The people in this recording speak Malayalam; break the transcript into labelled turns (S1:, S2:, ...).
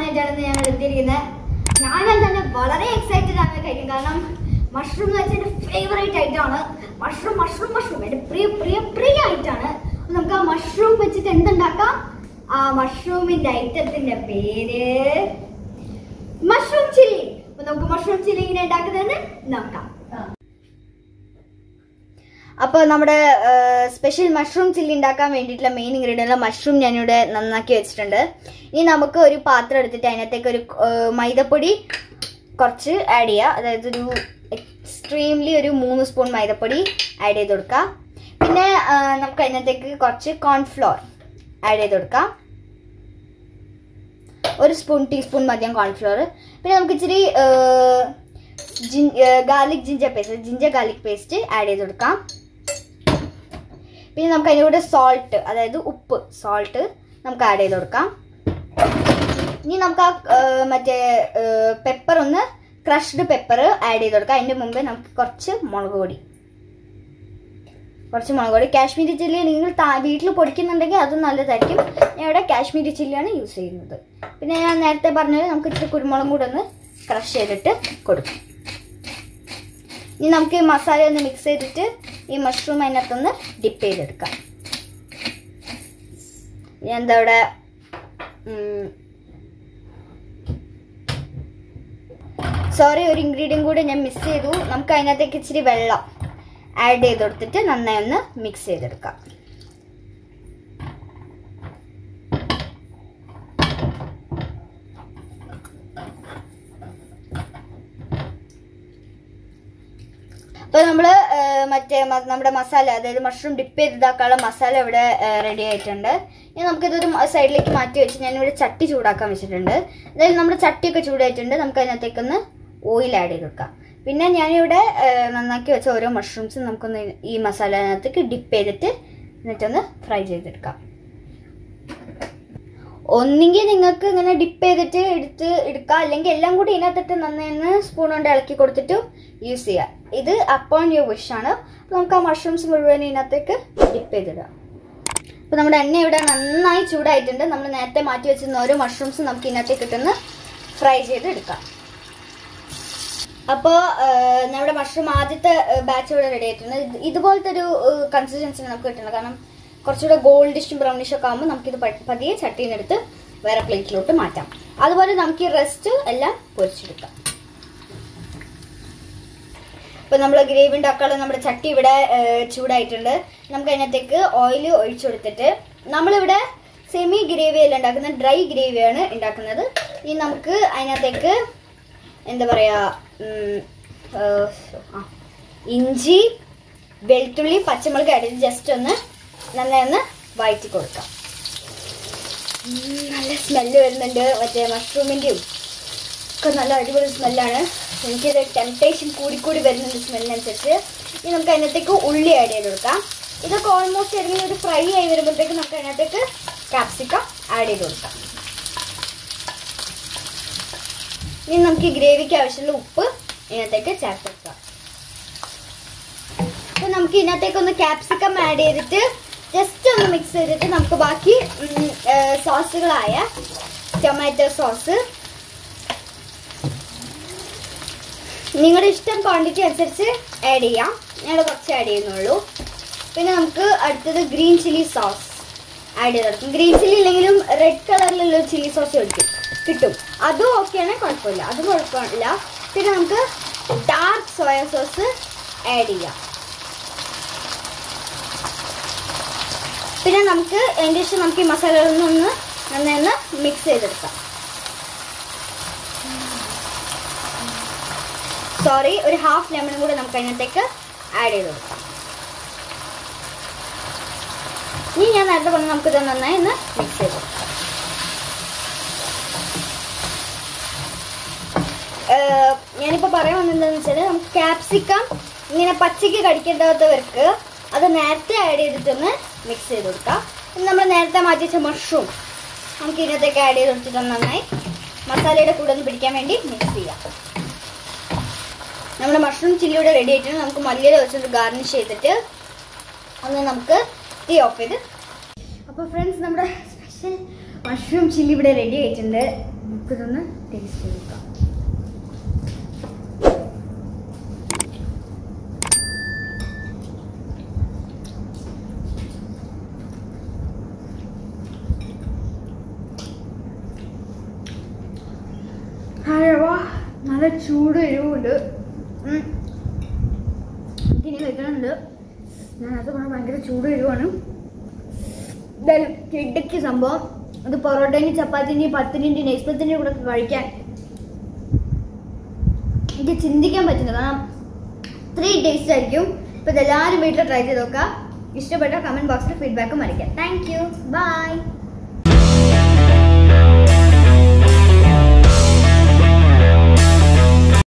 S1: കഴിക്കാനായിട്ടാണ് ഞാൻ എടുത്തിരിക്കുന്നത് ഞാനും തന്നെ വളരെ എക്സൈറ്റഡ് ആണ് കഴിക്കും കാരണം മഷ്റൂം എന്ന് വെച്ചാൽ എൻ്റെ ഫേവറേറ്റ് ഐറ്റമാണ് മഷ്റൂം മഷ്റൂം മഷ്റൂം എൻ്റെ പ്രിയ പ്രിയ പ്രിയ ഐറ്റമാണ് നമുക്ക് ആ മഷ്റൂം വെച്ചിട്ട് എന്തുണ്ടാക്കാം ആ മഷ്റൂമിന്റെ ഐറ്റത്തിന്റെ പേര് മഷ്റൂം ചില്ലി അപ്പൊ നമുക്ക് മഷ്റൂം ചില്ലി ഇങ്ങനെ ഉണ്ടാക്കുന്നതെന്ന് നോക്കാം അപ്പോൾ നമ്മുടെ സ്പെഷ്യൽ മഷ്റൂം ചില്ലി ഉണ്ടാക്കാൻ വേണ്ടിയിട്ടുള്ള മെയിൻ ഇൻഗ്രീഡിയൻ്റ് മഷ്റൂം ഞാനിവിടെ നന്നാക്കി വെച്ചിട്ടുണ്ട് ഇനി നമുക്ക് ഒരു പാത്രം എടുത്തിട്ട് അതിനകത്തേക്ക് ഒരു ആ, മൈദപ്പൊടി കുറച്ച് ആഡ് ചെയ്യുക അതായത് ഒരു എക്സ്ട്രീംലി ഒരു മൂന്ന് സ്പൂൺ മൈദപ്പൊടി ആഡ് ചെയ്ത് കൊടുക്കുക പിന്നെ ആ, നമുക്ക് അതിനകത്തേക്ക് കുറച്ച് കോൺഫ്ലോർ ആഡ് ചെയ്ത് കൊടുക്കാം ഒരു സ്പൂൺ ടീസ്പൂൺ മതിയാം കോൺഫ്ലോർ പിന്നെ നമുക്ക് ഇച്ചിരി garlic ginger paste ginger garlic paste add ചെയ്ത് കൊടുക്കാം പിന്നെ നമുക്ക് അതിൻ്റെ കൂടെ സോൾട്ട് അതായത് ഉപ്പ് സോൾട്ട് നമുക്ക് ആഡ് ചെയ്ത് കൊടുക്കാം ഇനി നമുക്ക് ആ ആ, മറ്റേ പെപ്പർ ഒന്ന് ക്രഷ്ഡ് പെപ്പർ ആഡ് ചെയ്ത് കൊടുക്കാം അതിൻ്റെ മുമ്പേ നമുക്ക് കുറച്ച് മുളക് പൊടി കുറച്ച് മുളക് പൊടി കാശ്മീരി ചില്ലി നിങ്ങൾ വീട്ടിൽ പൊടിക്കുന്നുണ്ടെങ്കിൽ അത് നല്ലതായിരിക്കും ഞാൻ ഇവിടെ കാശ്മീരി ചില്ലിയാണ് യൂസ് ചെയ്യുന്നത് പിന്നെ ഞാൻ നേരത്തെ പറഞ്ഞത് നമുക്ക് ഇച്ചിരി കുരുമുളകും കൂടെ ഒന്ന് ക്രഷ് ചെയ്തിട്ട് കൊടുക്കും ഇനി നമുക്ക് ഈ മസാല ഒന്ന് മിക്സ് ചെയ്തിട്ട് ഈ മഷ്റൂം അതിനകത്തൊന്ന് ഡിപ്പ് ചെയ്തെടുക്കാം ഞാൻ എന്താ ഇവിടെ സോറി ഒരു ഇൻഗ്രീഡിയൻ കൂടെ ഞാൻ മിസ് ചെയ്തു നമുക്ക് അതിനകത്തേക്ക് ഇച്ചിരി വെള്ളം ആഡ് ചെയ്ത് കൊടുത്തിട്ട് നന്നായി ഒന്ന് മിക്സ് ചെയ്തെടുക്കാം അപ്പോൾ നമ്മൾ മറ്റേ മ- നമ്മുടെ മസാല അതായത് മഷ്റൂം ഡിപ്പ് ചെയ്ത് ഇതാക്കാനുള്ള മസാല ഇവിടെ റെഡി ആയിട്ടുണ്ട് ഇനി നമുക്കിതൊരു സൈഡിലേക്ക് മാറ്റി വെച്ച് ഞാനിവിടെ ചട്ടി ചൂടാക്കാൻ വെച്ചിട്ടുണ്ട് അതായത് നമ്മുടെ ചട്ടിയൊക്കെ ചൂടായിട്ടുണ്ട് നമുക്ക് അതിനകത്തേക്കൊന്ന് ഓയിൽ ആഡ് ചെയ്ത് കൊടുക്കാം പിന്നെ ഞാനിവിടെ ആ, നന്നാക്കി വെച്ച ഓരോ മഷ്റൂംസും നമുക്കൊന്ന് ഈ മസാലനകത്തേക്ക് ഡിപ്പ് ചെയ്തിട്ട് എന്നിട്ടൊന്ന് ഫ്രൈ ചെയ്തെടുക്കാം ഒന്നെങ്കിൽ നിങ്ങൾക്ക് ഇങ്ങനെ ഡിപ്പ് ചെയ്തിട്ട് എടുത്ത് എടുക്കാം അല്ലെങ്കിൽ എല്ലാം കൂടി ഇതിനകത്തിട്ട് നന്നായി സ്പൂൺ കൊണ്ട് ഇളക്കി കൊടുത്തിട്ട് യൂസ് ചെയ്യാം ഇത് അപ്പോൺ യുവർ വിഷ് ആണ് അപ്പോൾ നമുക്ക് ആ മഷ്റൂംസ് മുഴുവൻ ഇതിനകത്തേക്ക് ഡിപ്പ് ചെയ്തിടാം അപ്പോൾ നമ്മുടെ എണ്ണ ഇവിടെ നന്നായി ചൂടായിട്ടുണ്ട് നമ്മൾ നേരത്തെ മാറ്റി വെച്ചിരുന്ന ഓരോ മഷ്റൂംസും നമുക്ക് ഇതിനകത്തേക്ക് ഇട്ടൊന്ന് ഫ്രൈ ചെയ്ത് എടുക്കാം അപ്പോൾ നമ്മുടെ മഷ്റൂം ആദ്യത്തെ ബാച്ച് ഇവിടെ റെഡി ആയിട്ടുണ്ട് ഇത് ഇതുപോലത്തെ ഒരു കൺസിസ്റ്റൻസി നമുക്ക് കിട്ടുന്നത് കാരണം കുറച്ചുകൂടെ ഗോൾഡിഷും ബ്രൗണിഷും ഒക്കെ ആകുമ്പോൾ നമുക്കിത് പ- പതിയെ ചട്ടിയിൽ നിന്ന് എടുത്ത് വേറെ പ്ലേറ്റിലോട്ട് മാറ്റാം അതുപോലെ നമുക്ക് ഈ റെസ്റ്റ് എല്ലാം പൊരിച്ചെടുക്കാം ഇപ്പൊ നമ്മൾ ഗ്രേവി ഉണ്ടാക്കാനുള്ള നമ്മുടെ ചട്ടി ഇവിടെ ഏഹ്, ചൂടായിട്ടുണ്ട് നമുക്ക് അതിനകത്തേക്ക് ഓയിൽ ഒഴിച്ചു കൊടുത്തിട്ട് നമ്മളിവിടെ സെമി ഗ്രേവി അല്ല ഉണ്ടാക്കുന്നത് ഡ്രൈ ഗ്രേവിയാണ് ഉണ്ടാക്കുന്നത് ഇനി നമുക്ക് അതിനകത്തേക്ക് എന്താ പറയാ ഉം, ഏഹ്, ആ, ഇഞ്ചി വെളുത്തുള്ളി പച്ചമുളക് അടിച്ച് ജസ്റ്റ് ഒന്ന് നന്നായി ഒന്ന് വഴറ്റി കൊടുക്കാം ഉം, നല്ല സ്മെല്ല് വരുന്നുണ്ട് മറ്റേ മഷ്റൂമിൻ്റെയും ഒക്കെ നല്ല അടിപൊളി സ്മെല്ലാണ് എനിക്കത് ടെംപ്ടേഷൻ കൂടിക്കൂടി വരുന്നുണ്ട് സ്മെല്ലിനനുസരിച്ച് ഇനി നമുക്ക് അതിനകത്തേക്ക് ഉള്ളി ആഡ് ചെയ്ത് കൊടുക്കാം ഇതൊക്കെ ഓൾമോസ്റ്റ് ഏതെങ്കിലും ഒരു ഫ്രൈ ആയി വരുമ്പോഴത്തേക്ക് നമുക്ക് അതിനകത്തേക്ക് കാപ്സിക്കം ആഡ് ചെയ്ത് കൊടുക്കാം ഇനി നമുക്ക് ഈ ഗ്രേവിക്ക് ആവശ്യമുള്ള ഉപ്പ് ഇതിനകത്തേക്ക് ചേർത്ത് വെക്കാം അപ്പൊ നമുക്ക് ഇതിനകത്തേക്ക് ഒന്ന് ക്യാപ്സിക്കം ആഡ് ചെയ്തിട്ട് ജസ്റ്റ് ഒന്ന് മിക്സ് ചെയ്തിട്ട് നമുക്ക് ബാക്കി ഉം, ഏ, സോസുകളായ ടൊമാറ്റോ സോസ് നിങ്ങളുടെ ഇഷ്ടം ക്വാണ്ടിറ്റി അനുസരിച്ച് ആഡ് ചെയ്യാം ഞങ്ങൾ കുറച്ച് ആഡ് ചെയ്യുന്നുള്ളൂ പിന്നെ നമുക്ക് അടുത്തത് ഗ്രീൻ ചില്ലി സോസ് ആഡ് ചെയ്ത് കൊടുക്കും ഗ്രീൻ ചില്ലി ഇല്ലെങ്കിലും റെഡ് കളറിലുള്ള ചില്ലി സോസ് കിട്ടും കിട്ടും അതും ഓക്കെയാണ് കുഴപ്പമില്ല അതും കുഴപ്പമില്ല പിന്നെ നമുക്ക് ഡാർക്ക് സോയ സോസ് ആഡ് ചെയ്യാം പിന്നെ നമുക്ക് അതിൻ്റെ ശേഷം നമുക്ക് ഈ മസാലകളൊന്നും ഒന്ന് നന്നായി ഒന്ന് മിക്സ് ചെയ്തെടുക്കാം സോറി ഒരു ഹാഫ് ലെമൺ കൂടെ നമുക്ക് അതിനകത്തേക്ക് ആഡ് ചെയ്ത് കൊടുക്കാം ഇനി ഞാൻ നേരത്തെ പറഞ്ഞ നമുക്ക് ഇത് നന്നായി ഒന്ന് മിക്സ് ചെയ്ത് കൊടുക്കാം ഏഹ് ഞാനിപ്പോൾ പറയാൻ വന്നത് വെച്ചാൽ നമുക്ക് ക്യാപ്സിക്കം ഇങ്ങനെ പച്ചയ്ക്ക് കടിക്കേണ്ടാത്തവർക്ക് അത് നേരത്തെ ആഡ് ചെയ്തിട്ടൊന്ന് മിക്സ് ചെയ്ത് കൊടുക്കാം ഇനി നമ്മൾ നേരത്തെ മാറ്റി വെച്ച മഷ്റൂം നമുക്ക് ഇതിനകത്തേക്ക് ആഡ് ചെയ്ത് കൊടുത്തിട്ട് നന്നായി മസാലയുടെ കൂടെ ഒന്ന് പിടിക്കാൻ വേണ്ടി മിക്സ് ചെയ്യാം നമ്മുടെ മഷ്റൂം ചില്ലി ഇവിടെ റെഡി ആയിട്ടുണ്ട് നമുക്ക് മല്ലിയില വെച്ചൊന്ന് ഗാർണിഷ് ചെയ്തിട്ട് ഒന്ന് നമുക്ക് തീ ഓഫ് ചെയ്ത് അപ്പോൾ ഫ്രണ്ട്സ് നമ്മുടെ സ്പെഷ്യൽ മഷ്റൂം ചില്ലി ഇവിടെ റെഡി ആയിട്ടുണ്ട് നമുക്കിതൊന്ന് ടേസ്റ്റ് ചെയ്ത് നോക്കാം അയ്യവാ നല്ല ചൂട് എരിവുണ്ട് ഉം. എനിക്കിനി കഴിക്കണമുണ്ട് ഞാൻ അത് പറഞ്ഞാൽ ഭയങ്കര ചൂട് എരിവാണ് എന്തായാലും കിടക്ക് സംഭവം അത് പൊറോട്ടേൻ്റെ ചപ്പാത്തിൻ്റെ പത്തിൻ്റെ നെയ്സ്പത്തിൻ്റെ കൂടെ ഒക്കെ കഴിക്കാൻ എനിക്ക് ചിന്തിക്കാൻ പറ്റുന്നത് കാരണം ത്രീ ടേസ്റ്റ് ആയിരിക്കും ഇപ്പം ഇതെല്ലാവരും വീട്ടിൽ ട്രൈ ചെയ്ത് നോക്കുക ഇഷ്ടപ്പെട്ട കമൻറ്റ് ബോക്സിൽ ഫീഡ്ബാക്കും അറിയിക്കാം താങ്ക് യു ബൈ